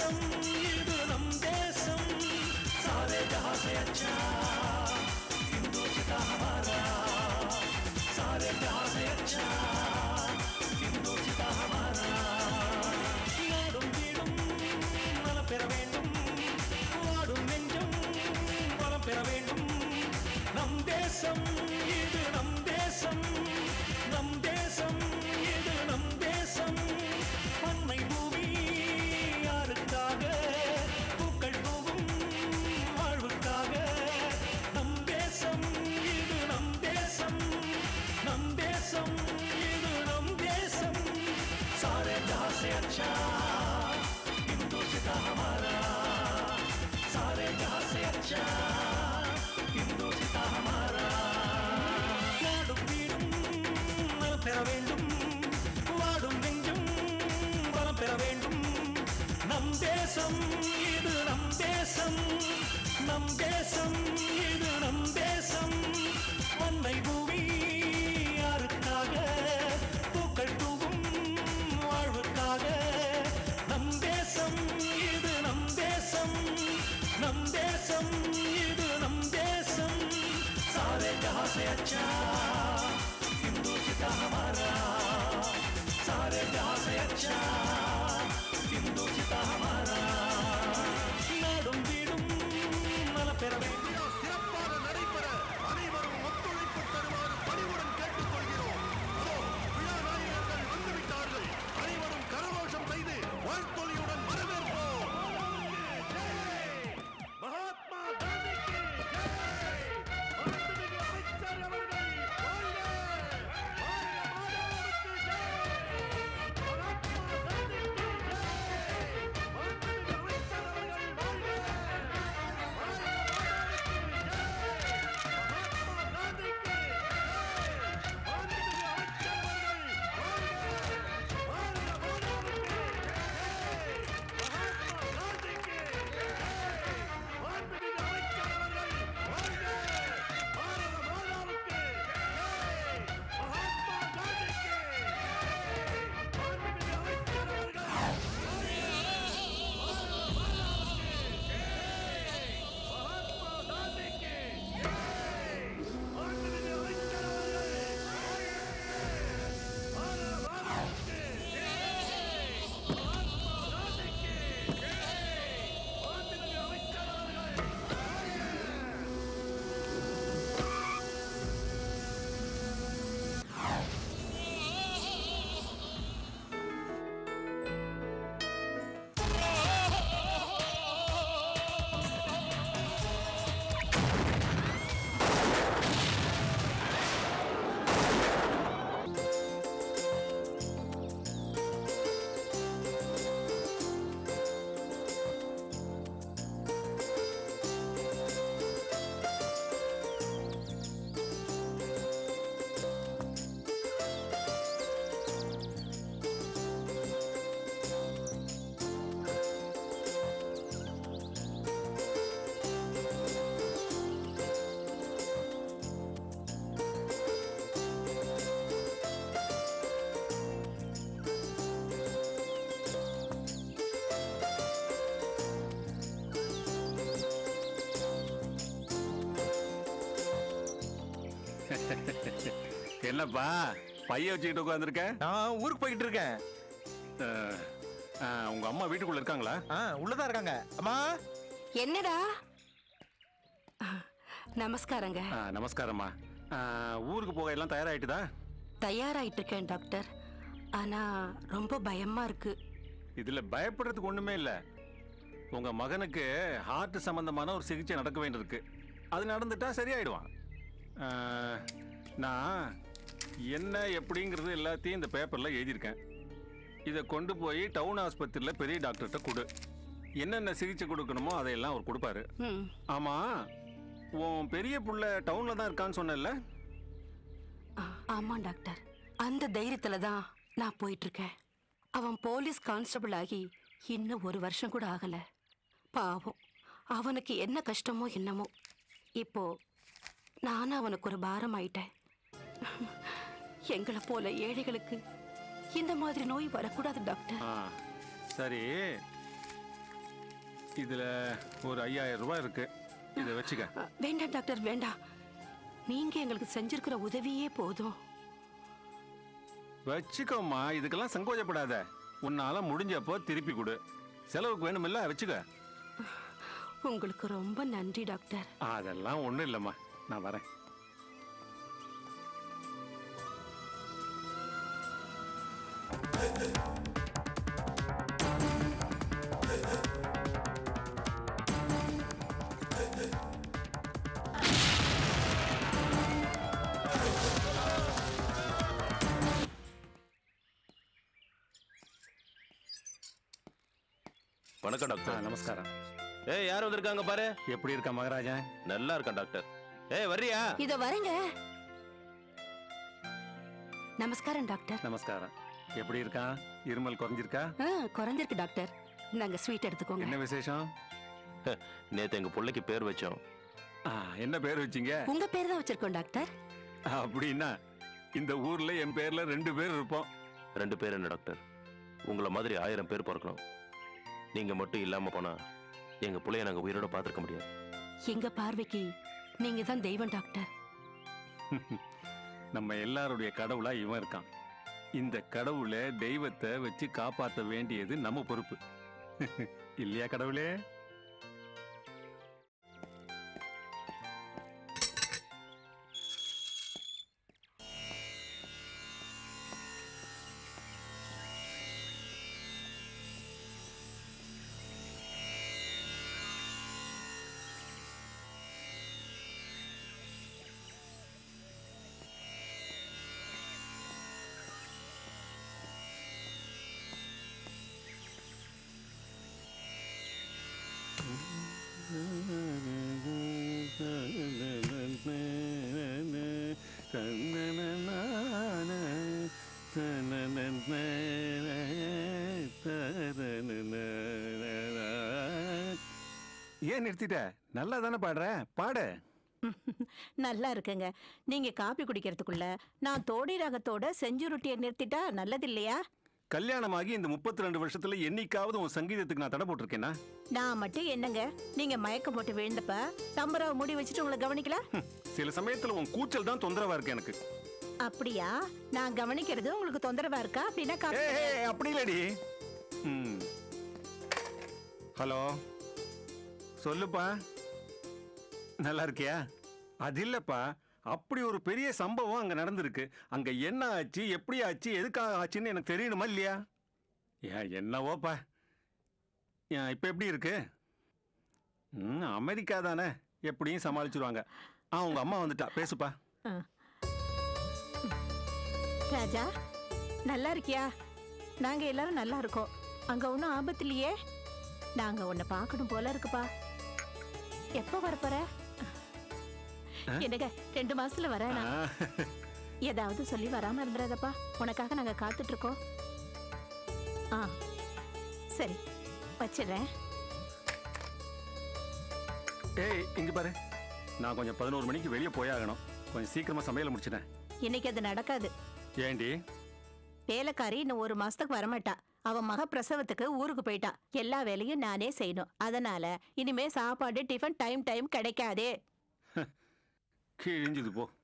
தேசம் இது நம் தேசம் सारे जहां से अच्छा हिंदुस्तान हमारा सारे जहां से अच्छा हिंदुस्तान हमारा நாடும் வீடும் நலம் பெற வேண்டும் வாடும் நெஞ்சம் வளம் பெற வேண்டும் நம் தேசம் இது நம் தேசம் நம் தேசம் இது நம் தேசம் அன்னை பூமி யாருக்காக பூக்கள் பூவும் வாழ்வுக்காக நம் தேசம் இது நம் தேசம் நம் தேசம் இது நம் தேசம் सारे जहां से अच्छा हिंदुस्तान हमारा सारे जहां से अच्छा हिंदुस्तान हमारा நாடும் வீடும் நலம் பெற வேண்டும் வாடும் நெஞ்சும் வளம் பெற வேண்டும் நம் தேசம் இது நம் தேசம் நம் தேசம் இது நம் தேசம் அன்னை பூமி யாருக்காக பூக்கள் தூவும் வாழ்வுக்காக நம் தேசம் இது நம் தேசம் நம் தேசம் இது நம் தேசம் सारे जहां से अच्छा हिंदुस्तान हमारा सारे जहां से अच्छा हिंदुस्तान हमारा நாடும் வீடும் நலம் பெற வேண்டும் சிறப்பாக நடைபெற அனைவரும் ஒத்துழைப்பு தருமாறு பணிவுடன் கேட்டுக்கொள்கிறோம் அதோ விழா நாயகர்கள் வந்துவிட்டார்கள் அனைவரும் கரகோஷம் செய்து வாழ்த்தொலியுடன் வரவேற்போம் மகாத்மா காந்திக்கு ஜெய்! மாண்புமிகு அமைச்சர் அவர்கள் வாழ்க! வாழ்க மாணவருக்கு ஜெய்! மகாத்மா காந்திக்கு ஜெய்! மாண்புமிகு அமைச்சர் அவர்கள் வாழ்க! என்னப்பா பைய வச்சுக்கிட்டு உட்காந்துருக்க நான் ஊருக்கு போயிட்டு இருக்கேன் உங்க அம்மா வீட்டுக்குள்ள இருக்காங்களா ஆ உள்ளதான் இருக்காங்க அம்மா என்னடா நமஸ்காரங்க ஆ, நமஸ்காரம்மா ஆ, ஊருக்கு போக எல்லாம் தயாராயிட்டுதா தயாராயிட்டு இருக்கேன் டாக்டர் ஆனா ரொம்ப பயமா இருக்கு இதுல பயப்படுறதுக்கு ஒண்ணுமே இல்ல உங்க மகனுக்கு ஹார்ட் சம்பந்தமான ஒரு சிகிச்சை நடக்க வேண்டியிருக்கு அது நடந்துட்டா சரியாயிடுவான் ஆ, நான் என்ன எப்படிங்கிறது எல்லாத்தையும் இந்த பேப்பர்ல எழுதியிருக்கேன் இதை கொண்டு போய் டவுன் ஆஸ்பத்திரியில் பெரிய டாக்டர்கிட்ட கொடு என்னென்ன சிகிச்சை கொடுக்கணுமோ அதையெல்லாம் அவர் கொடுப்பாரு ம் ஆமா உன் பெரிய புள்ள டவுன்ல தான் இருக்கான்னு சொன்னேன்ல ஆ, ஆமா டாக்டர் அந்த தைரியத்துல தான் நான் போயிட்டு இருக்கேன் அவன் போலீஸ் கான்ஸ்டபிள் ஆகி இன்னும் ஒரு வருஷம் கூட ஆகல பாவம் அவனுக்கு என்ன கஷ்டமோ என்னமோ இப்போ நானும் அவனுக்கு ஒரு பாரம் ஆயிட்டேன் எங்களை போல ஏழைகளுக்கு இந்த மாதிரி நோய் வரக்கூடாது டாக்டர் ஆ சரி இதுல ஒரு ஐயாயிரம் ரூபாய் இருக்கு இதை வச்சுக்க அ, வேண்டாம் டாக்டர் வேண்டாம் நீங்க எங்களுக்கு செஞ்சிருக்கிற உதவியே போதும் வச்சுக்கோம்மா இதுக்கெல்லாம் சங்கோஜப்படாத உன்னால முடிஞ்சப்போ திருப்பி கொடு செலவுக்கு வேணுமில்ல வச்சுக்க உங்களுக்கு ரொம்ப நன்றி டாக்டர் அதெல்லாம் ஒண்ணும் இல்லைம்மா நான் வரேன் வணக்கம் ஆ, டாக்டர் நமஸ்காரம் ஏய் யார் வந்திருக்காங்க பாரு எப்படி இருக்க மகராஜன் நல்லா இருக்கேன் டாக்டர் ஏய் வர்றியா இதோ வரேங்க நமஸ்காரம் டாக்டர் நமஸ்காரம் எப்படி இருக்கான் இருமல் குறைஞ்சிருக்கா ஆ, குறைஞ்சிருக்கு டாக்டர் நாங்க ஸ்வீட் எடுத்துக்கோங்க என்ன விசேஷம் நேத்து எங்க பிள்ளைக்கு பேர் வச்சோம் ஆ, என்ன பேர் வச்சீங்க உங்க பேர் தான் வச்சிருக்கோம் டாக்டர் அப்படின்னா இந்த ஊர்ல என் பேர்ல ரெண்டு பேர் இருப்போம் ரெண்டு பேர் என்ன டாக்டர் உங்களை மாதிரி ஆயிரம் பேர் பிறக்கணும் நீங்க மட்டும் இல்லாம போனா எங்க பிள்ளைய நாங்க உயிரோட பார்த்திருக்க முடியாது எங்க பார்வைக்கு நீங்க தான் தெய்வம் டாக்டர் நம்ம எல்லாருடைய கடவுளா இவன் இருக்கான் இந்த கடவுளை தெய்வத்தை வச்சு காப்பாற்ற வேண்டியது நம்ம பொறுப்பு இல்லையா கடவுளே ஏன் நிறுத்திட்ட நல்லா தானே பாடுற பாடு நல்லா இருக்குங்க நீங்க காபி குடிக்கிறதுக்குள்ள நான் தோடி ரகத்தோட செஞ்சு ரொட்டியை நிறுத்திட்டா நல்லது இல்லையா கல்யாணமாகி இந்த முப்பத்தி ரெண்டு வருஷத்துல என்னைக்காவது உன் சங்கீதத்துக்கு நான் தடை போட்டிருக்கேனா நான் மட்டும் என்னங்க நீங்க மயக்கம் போட்டு விழுந்தப்ப தம்பராவை மூடி வச்சுட்டு உங்களை கவனிக்கல ஹம், சில சமயத்துல உன் கூச்சல் தான் தொந்தரவா இருக்கு எனக்கு அப்படியா நான் கவனிக்கிறது உங்களுக்கு தொந்தரவா இருக்கா அப்படின்னா காபி ஏய், ஏய், அப்படி இல்லடி ம். ஹலோ சொல்லுப்பா நல்லா இருக்கியா அது இல்லப்பா அப்படி ஒரு பெரிய சம்பவம் அங்க நடந்திருக்கு அங்க என்ன ஆச்சு எப்படி ஆச்சு எதுக்காக ஆச்சுன்னு எனக்கு தெரியணுமா இல்லையா ஏன் என்னவோப்பா ஏன் இப்போ எப்படி இருக்கு ம் அமெரிக்கா தானே எப்படியும் சமாளிச்சிருவாங்க ஆ உங்க அம்மா வந்துட்டா பேசுப்பா ராஜா நல்லா இருக்கியா நாங்க எல்லாரும் நல்லா இருக்கோம் அங்க ஒன்றும் ஆபத்து இல்லையே நாங்க உன்னை பார்க்கணும் போல இருக்குப்பா எப்போ வரப்போற என்னங்க ரெண்டு மாசத்துல வரேன் ஆ. ஏதாவது சொல்லி வராம இருந்துடாதப்பா உனக்காக நாங்க காத்துட்டு இருக்கோம் ஆ சரி வச்சிடுறேன் ஏய் இங்க பாரு நான் கொஞ்சம் பதினோரு மணிக்கு வெளியே போயாகணும் கொஞ்சம் சீக்கிரமா சமையலை முடிச்சிட்டேன் இன்னைக்கு அது நடக்காது ஏண்டி வேலைக்காரி இன்னும் ஒரு மாசத்துக்கு வரமாட்டா அவ மக பிரசவத்துக்கு ஊருக்கு போயிட்டா எல்லா வேலையும் நானே செய்யணும் அதனால இனிமே சாப்பாடு டிஃபன் டைம் டைம் கிடைக்காதே கிழிஞ்சுது போ